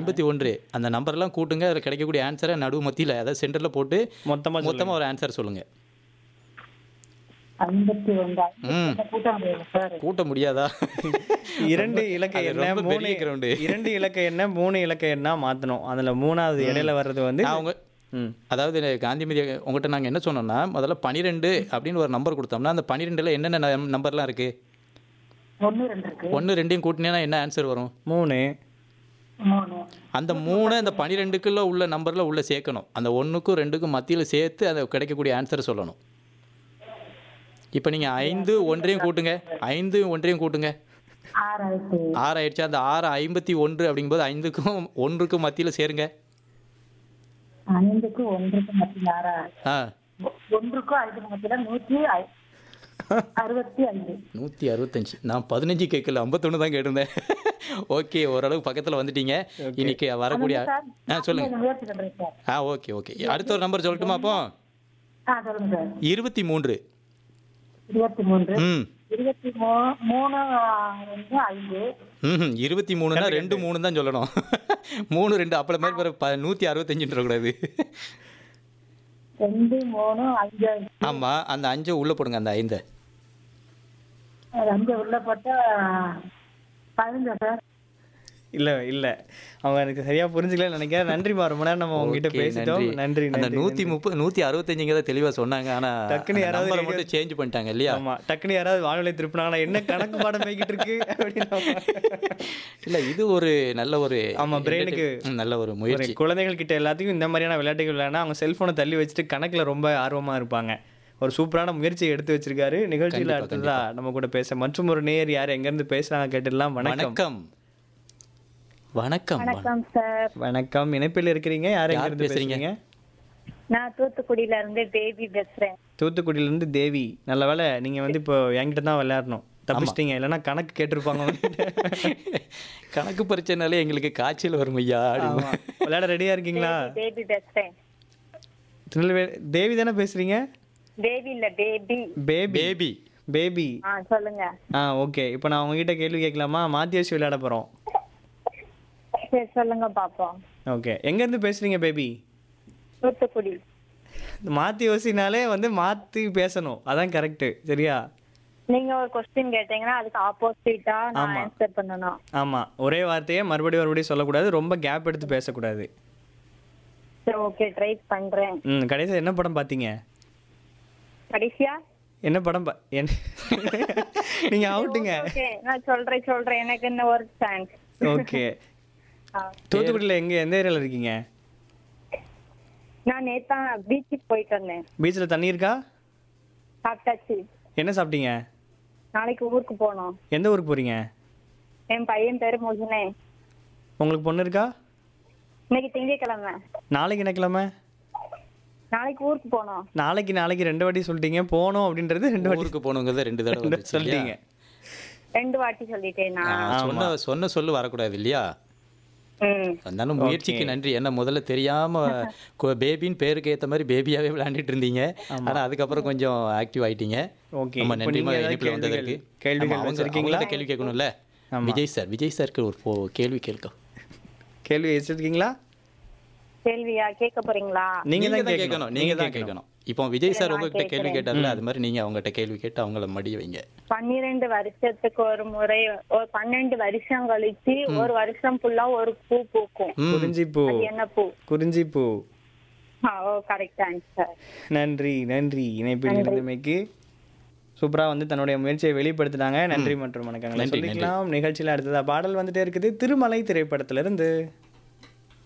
ஐம்பத்தி ஒன்று அந்த நம்பர்லாம் கூட்டுங்க அதில் கிடைக்கக்கூடிய ஆன்சரை நடுவு மத்தியில் அதாவது சென்டரில் போட்டு மொத்தமா மொத்தமாக ஒரு ஆன்சர் சொல்லுங்கள் ஐம்பத்தி ஒன்று ம் கூட்ட முடியாது சார் கூட்ட முடியாதா இரண்டு இலக்க அது எண்ண ரொம்ப மூணு பெரிய ground. இரண்டு இலக்க எண்ண மூணு இலக்க எண்ணா மாத்தணும் அதுல மூணாவது இடையில வர்றது வந்து நான் உங்க ம் அதாவது காந்திமதி உங்கள்கிட்ட நாங்கள் என்ன சொன்னோம்னா முதல்ல பன்னிரெண்டு அப்படின்னு ஒரு நம்பர் கொடுத்தோம்னா அந்த பன்னிரெண்டில் என்னென்ன நம்- நம்பர்லாம் இருக்குது ஒன்று ரெண்டு இருக்கு ஒன்று ரெண்டையும் கூட்டினீங்கன்னா என்ன ஆன்சர் வரும் மூணு மூணு அந்த மூணு அந்த பன்னிரெண்டுக்குள்ள உள்ள நம்பரில் உள்ள சேர்க்கணும் அந்த ஒன்றுக்கும் ரெண்டுக்கும் மத்தியில் சேர்த்து அந்த கிடைக்கக்கூடிய ஆன்சர் சொல்லணும் இப்போ நீங்கள் ஐந்து ஒன்றையும் கூட்டுங்க ஐந்து ஒன்றையும் கூட்டுங்க ஆறாயிரத்தி ஆறு ஆயிடுச்சு அந்த ஆறு ஐம்பத்தி ஒன்று அப்படிங்கும்போது ஐந்துக்கும் ஒன்றுக்கும் மத்தியில் சேருங்க ஐந்துக்கு ஒன்றுக்கு மத்தியில் ஆறா ஆ ஒன்றுக்கும் ஐந்துக்கு மத்தியில் நூற்றி ஐ- அறுபத்தி ஐந்து நூற்றி அறுபத்தஞ்சு நான் பதினஞ்சு கேட்கல ஐம்பத்தொன்று தான் கேட்டிருந்தேன் ஓகே ஓரளவுக்கு பக்கத்தில் வந்துட்டீங்க இன்னைக்கு வரக்கூடிய சார் ஆ சொல்லுங்கள் கொஞ்சம் முயற்சி பண்றேன் சார் ஆ ஓகே ஓகே அடுத்த ஒரு நம்பர் சொல்லட்டுமா அப்போ ஆ சொல்லுங்க சார் இருபத்தி மூன்று இருபத்தி மூன்று ம் இருபத்தி மூ மூணு ரெண்டு ஐந்து ம் இருபத்தி மூணுனா ரெண்டு மூணு தான் சொல்லணும் மூணு ரெண்டு அப்பள மாதிரி பிறகு ப நூற்றி அறுபத்தஞ்சுன்ற கூடாது ரெண்டு மூணு அஞ்சு ஆமாம் அந்த அஞ்சை உள்ளே போடுங்க அந்த ஐந்தை அது அஞ்சு உள்ள போட்டா பதினஞ்சா சார் இல்ல இல்ல அவங்க எனக்கு சரியா புரிஞ்சுக்கல நினைக்கிறேன் நன்றிமா ரொம்ப நேரம் நம்ம உங்ககிட்ட ஓகே, பேசிட்டோம் நன்றி அந்த நன்றி நூற்றி முப்பது நூற்றி அறுபத்தஞ்சுங்கிறத தெளிவாக சொன்னாங்க ஆனால் டக்குன்னு யாராவது நம்பரை radio- மட்டும் சேஞ்ச் பண்ணிட்டாங்க இல்லையா ஆமா டக்குனு யாராவது வானொலி திருப்பினாங்கன்னா என்ன கணக்கு பாடம் போய்கிட்டு இருக்கு அப்படின்னு இல்லை இது ஒரு நல்ல ஒரு ஆமா, brain க்கு ம், நல்ல ஒரு ஒரு முயற்சி குழந்தைகள் கிட்ட எல்லாத்துக்கும் இந்த மாதிரியான விளையாட்டுகள் விளையாடினா அவங்க செல்போனை தள்ளி வச்சுட்டு கணக்குல ரொம்ப ஆர்வமா இருப்பாங்க ஒரு சூப்பரான முயற்சியை எடுத்து வச்சிருக்காரு நிகழ்ச்சியில கண்டிப்பா, அடுத்ததா நம்ம கூட பேச மற்றும் ஒரு நேயர் யார் எங்க இருந்து பேசுறாங்க கேட்டுடலாம் வணக்கம் வணக்கம் வணக்கம் வணக்கம் சார் வணக்கம் இணைப்பில் இருக்கிறீங்க யார் எங்க யார் இருந்து பேசுறீங்க? பேசுறீங்க நான் தூத்துக்குடியில இருந்து பேபி பேசுறேன் தூத்துக்குடியில இருந்து தேவி நல்ல வேளை நீங்க வந்து இப்போ என்கிட்ட தான் விளையாடணும் தப்பிச்சிட்டீங்க இல்லைன்னா கணக்கு கேட்டிருப்பாங்க உங்ககிட்ட. கணக்கு பரிச்சைனாலே எங்களுக்கு காய்ச்சல் வரும் ஐயா அப்படின்னு. ஆமா. விளையாட ரெடியா இருக்கீங்களா பேபி பேசுறேன் திருநெல்வேலி தேவி தானே பேசுறீங்க பேபி இல்ல பேபி பேபி பேபி பேபி ஆ சொல்லுங்க ஆ ஓகே இப்போ நான் உங்ககிட்ட கேள்வி கேட்கலாமா மாத்தி வச்சு விளையாட போறோம் சரி சொல்லுங்க பாப்போம் ஓகே எங்க இருந்து பேசுறீங்க பேபி தூத்துக்குடி மாத்தி யோசினாலே வந்து மாத்தி பேசணும் அதான் கரெக்ட் சரியா நீங்க ஒரு கொஸ்டின் கேட்டீங்கன்னா அதுக்கு ஆப்போசிட்டா நான் ஆமா. ஆன்சர் பண்ணணும் ஆமா ஒரே வார்த்தையே மறுபடியும் மறுபடியும் சொல்லக்கூடாது ரொம்ப கேப் எடுத்து பேசக்கூடாது சரி ஓகே ட்ரை பண்றேன் ம் கடைசியா என்ன படம் பார்த்தீங்க கடைசியா என்ன படம் பா- என்ன நீங்க அவுட்டுங்க ஓகே நான் சொல்றேன் சொல்றேன் எனக்கு இன்னும் ஒரு சான்ஸ் ஓகே தூத்துக்குடியில எங்க எந்த ஏரியால இருக்கீங்க நான் நேத்தா பீச்சுக்கு போயிட்டு வந்தேன் பீச்சில் தண்ணி இருக்கா சாப்பிட்டாச்சு என்ன சாப்பிட்டீங்க நாளைக்கு ஊருக்கு போகணும் எந்த ஊருக்கு போறீங்க என் பையன் பேரு முகினே உங்களுக்கு பொண்ணு இருக்கா இன்னைக்கு திங்கட்கிழமை நாளைக்கு என்ன கிழமை நாளைக்கு ஊருக்கு போகணும் நாளைக்கு நாளைக்கு ரெண்டு வாட்டி சொல்லிட்டீங்க போகணும் அப்படின்றது ரெண்டு வாட்டி ஊருக்கு போகணுங்கிறத ரெண்டு தடவை வந்துச்சு இல்லையா? சொல்லிட்டீங்க ரெண்டு வாட்டி சொல்லிட்டேன் ஆ, நான் சொன்ன சொன்ன சொல்லு வரக்கூடாது இல்லையா ம் அதனால முயற்சிக்கு நன்றி ஏன்னா முதல்ல தெரியாம கு- பேபின்னு பேருக்கு ஏத்த மாதிரி பேபியாவே விளையாண்டுட்டு இருந்தீங்க ஆனா அதுக்கப்புறம் கொஞ்சம் ஆக்டிவ் ஆயிட்டீங்க ஓகே ரொம்ப இப்போ நன்றிமா நீங்க ஏதாவது இணைப்பில் வந்ததற்கு கேள்விகள் கேள்விகள் ஆமா, அவங்க- வச்சிருக்கீங்களா அவங்கள்ட்ட கேள்வி கேட்கணும்ல விஜய் சார் விஜய் சாருக்கு ஒரு போ- கேள்வி கேட்கும் கேள்வி வச்சிருக்கீங்களா கேள்வியா கேட்க போறீங்களா நீங்க நீங்க தான் தான் கேட்கணும் நீங்க தான் கேட்கணும் இப்போ விஜய் சார் உங்ககிட்ட கேள்வி கேட்டார்ல அது மாதிரி நீங்க அவங்ககிட்ட கேள்வி கேட்டு அவங்கள மடிய வைங்க பன்னிரெண்டு வருஷத்துக்கு ஒரு முறை ஒரு பன்னெண்டு வருஷம் கழிச்சு ஒரு வருஷம் ஃபுல்லா ஒரு பூ பூக்கும் ம். குறிஞ்சி பூ அது என்ன பூ குறிஞ்சி பூ ஆ, ஓ கரெக்ட் ஆன்சர் நன்றி நன்றி இணைப்பில் இருந்தமைக்கு சூப்பரா வந்து தன்னுடைய முயற்சியை வெளிப்படுத்தினாங்க நன்றி மற்றும் வணக்கங்களை நன்றி, சொல்லிக்கலாம் நிகழ்ச்சியில அடுத்ததா பாடல் வந்துட்டே இருக்குது திருமலை திரைப்படத்திலிருந்து